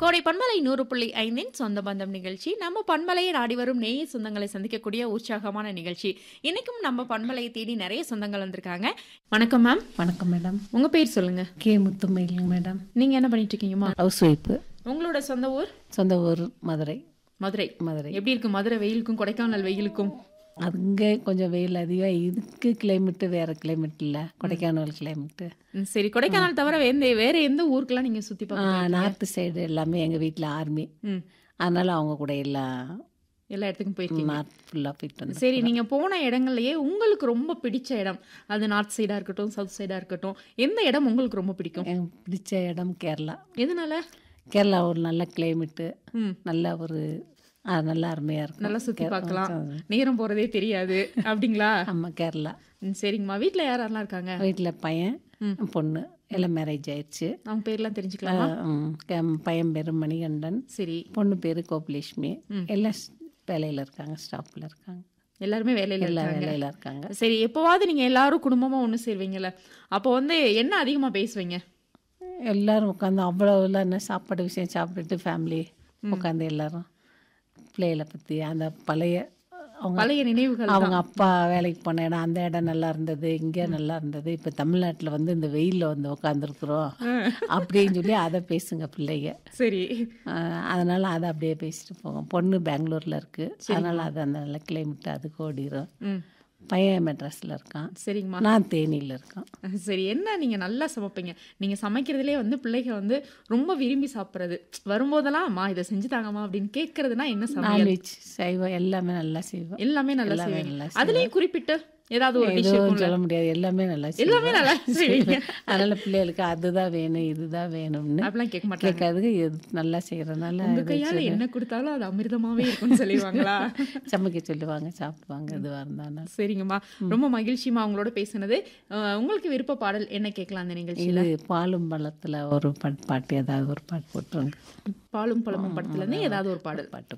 கோடை பண்பலை நூறு புள்ளி ஐந்தின் சொந்த பந்தம் நிகழ்ச்சி நம்ம பண்பலையை நாடி வரும் நேய சொந்தங்களை சந்திக்கக்கூடிய உற்சாகமான நிகழ்ச்சி இன்னைக்கும் நம்ம பண்பலையை தேடி நிறைய சொந்தங்கள் வந்திருக்காங்க வணக்கம் மேம் வணக்கம் மேடம் உங்க பேர் சொல்லுங்க கே முத்துமயிலுங்க மேடம் நீங்க என்ன பண்ணிட்டு இருக்கீங்கம்மா ஹவுஸ் ஒய்ஃபு உங்களோட சொந்த ஊர் சொந்த ஊர் மதுரை மதுரை மதுரை எப்படி இருக்கு மதுரை வெயிலுக்கும் கொடைக்கானல் வெயிலுக்கும் அங்கே கொஞ்சம் வெயில் அதிகம் இதுக்கு கிளைமேட்டு வேறு கிளைமேட் இல்லை கொடைக்கானல் கிளைமேட்டு ம், சரி கொடைக்கானல் தவிர எந்த வேற எந்த ஊருக்கெல்லாம் நீங்க சுத்தி பார்க்க நார்த்து சைடு எல்லாமே எங்கள் வீட்டில் ஆர்மி ம் அதனால் அவங்க கூட எல்லாம் எல்லா இடத்துக்கும் போயிருக்கீங்க நார்த் ஃபுல்லாக போயிட்டு வந்தோம் சரி நீங்க போன இடங்கள்லயே உங்களுக்கு ரொம்ப பிடிச்ச இடம் அது நார்த் சைடா இருக்கட்டும் சவுத் சைடா இருக்கட்டும் எந்த இடம் உங்களுக்கு ரொம்ப பிடிக்கும் எனக்கு பிடிச்ச இடம் கேரளா எதனால கேரளா ஒரு நல்ல கிளைமேட்டு ம் நல்ல ஒரு ஆ, நல்லா அருமையாக இருக்கும் நல்லா சுத்தி பார்க்கலாம் நேரம் போறதே தெரியாது அப்படிங்களா ஆமாம் கேரளா ம், சரிங்கம்மா வீட்ல யார் யாரெல்லாம் இருக்காங்க வீட்டில் பையன் பொண்ணு எல்லாம் மேரேஜ் ஆயிடுச்சு அவங்க பேர்லாம் தெரிஞ்சுக்கலாமா ம், க- பையன் பேர் மணிகண்டன் சரி பொண்ணு பேர் கோபிலட்சுமி எல்லாம் வேலையில் இருக்காங்க ஸ்டாஃபில் இருக்காங்க எல்லாருமே வேலையில எல்லா இருக்காங்க வேலையில் இருக்காங்க சரி எப்போவாவது நீங்க எல்லாரும் குடும்பமா ஒண்ணு சேருவீங்கல்ல அப்போ வந்து என்ன அதிகமா பேசுவீங்க எல்லாரும் உட்காந்து அவ்வளோலாம் என்ன சாப்பாடு விஷயம் சாப்பிட்டுட்டு ஃபேமிலி உட்காந்து எல்லாரும் பிள்ளைகளை பற்றி அந்த பழைய அவங்க பழைய நினைவுகள் அவங்க அப்பா வேலைக்கு போன இடம் அந்த இடம் நல்லா இருந்தது இங்கே நல்லா இருந்தது இப்போ தமிழ்நாட்டில் வந்து இந்த வெயிலில் வந்து உட்காந்துருக்குறோம் அப்படின்னு சொல்லி அதை பேசுங்க பிள்ளைங்க சரி ஆஹ் அதனால அதை அப்படியே பேசிட்டு போவோம் பொண்ணு பெங்களூரில் இருக்குது அதனால் அது அந்த நல்ல கிளைமேட் அதுக்கு ஓடிடும் ம் பையன் மெட்ராஸில் இருக்கான் சரிங்கம்மா நான் தேனியில் இருக்கேன் சரி என்ன நீங்க நல்லா சமைப்பீங்க நீங்க சமைக்கிறதுலே வந்து பிள்ளைங்க வந்து ரொம்ப விரும்பி சாப்பிட்றது வரும்போதெல்லாம் அம்மா இதை செஞ்சு தாங்கம்மா அப்படின்னு கேட்கறதுனா என்ன சமையல் நான்வெஜ் சைவம் எல்லாமே நல்லா செய்வோம் எல்லாமே நல்லா எல்லாமே செய்வீங்க நல்லா அதுலயும் குறிப்பிட்டு ஏதாவது ஒரு டிஷ் எதுவும் சொல்ல முடியாது எல்லாமே நல்லா எல்லாமே செய்வோம். நல்லா செய்வீங்க அதனால பிள்ளைகளுக்கு அதுதான் வேணும் இதுதான் வேணும்னு அப்படிலாம் கேட்க மாட்டாங்க கேட்காதுக்கு எது நல்லா செய்கிறனால உங்க கையால என்ன கொடுத்தாலும் அது அமிர்தமாவே இருக்கும்னு சொல்லிடுவாங்களா சமைக்க சொல்லுவாங்க சாப்பிடுவாங்க எதுவாக இருந்தாலும் சரிங்கம்மா ரொம்ப மகிழ்ச்சிமா உங்களோட பேசுனது அஹ், உங்களுக்கு விருப்ப பாடல் என்ன கேட்கலாம் அந்த நிகழ்ச்சியில இது பாலும் பழத்தில் ஒரு பாட்டு பாட்டு ஏதாவது ஒரு பாட்டு போட்டுருங்க பாலும் பழமும் படத்துல இருந்து ஏதாவது ஒரு பாடல் பாட்டு